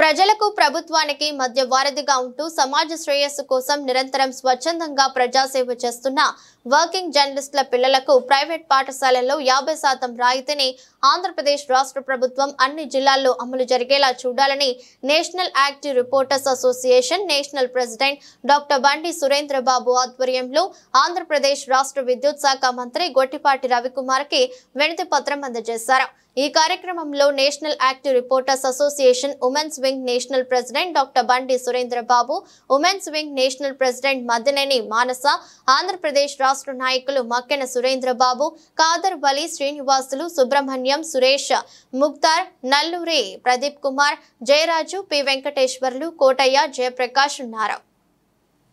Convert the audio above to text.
ప్రజలకు ప్రభుత్వానికి మధ్య వారధిగా ఉంటూ సమాజ శ్రేయస్సు కోసం నిరంతరం స్వచ్ఛందంగా ప్రజాసేవ చేస్తున్న వర్కింగ్ జర్నలిస్టుల పిల్లలకు ప్రైవేట్ పాఠశాలల్లో యాభై శాతం రాయితీని ఆంధ్రప్రదేశ్ రాష్ట్ర ప్రభుత్వం అన్ని జిల్లాల్లో అమలు జరిగేలా చూడాలని national active reporters association national president doctor Bandi Surendra బాబు ఆధ్వర్యంలో ఆంధ్రప్రదేశ్ రాష్ట్ర విద్యుత్ శాఖ మంత్రి గొట్టిపాటి రవికుమార్ కి వినతి పత్రం అందజేశారు ఈ కార్యక్రమంలో national active reporters association women's wing national president doctor Bandi Surendra Babu women's wing national president Maddaneni Manasa Andhra Pradesh రాష్ట్ర నాయకులు మక్కెన సురేంద్ర బాబు కాదర్ వలి శ్రీనివాసులు సుబ్రహ్మణ్యం సురేష్ ముక్తార్ నల్లూరి ప్రదీప్ కుమార్ జయరాజు పి వెంకటేశ్వర్లు కోటయ్య జయప్రకాష్ ఉన్నారు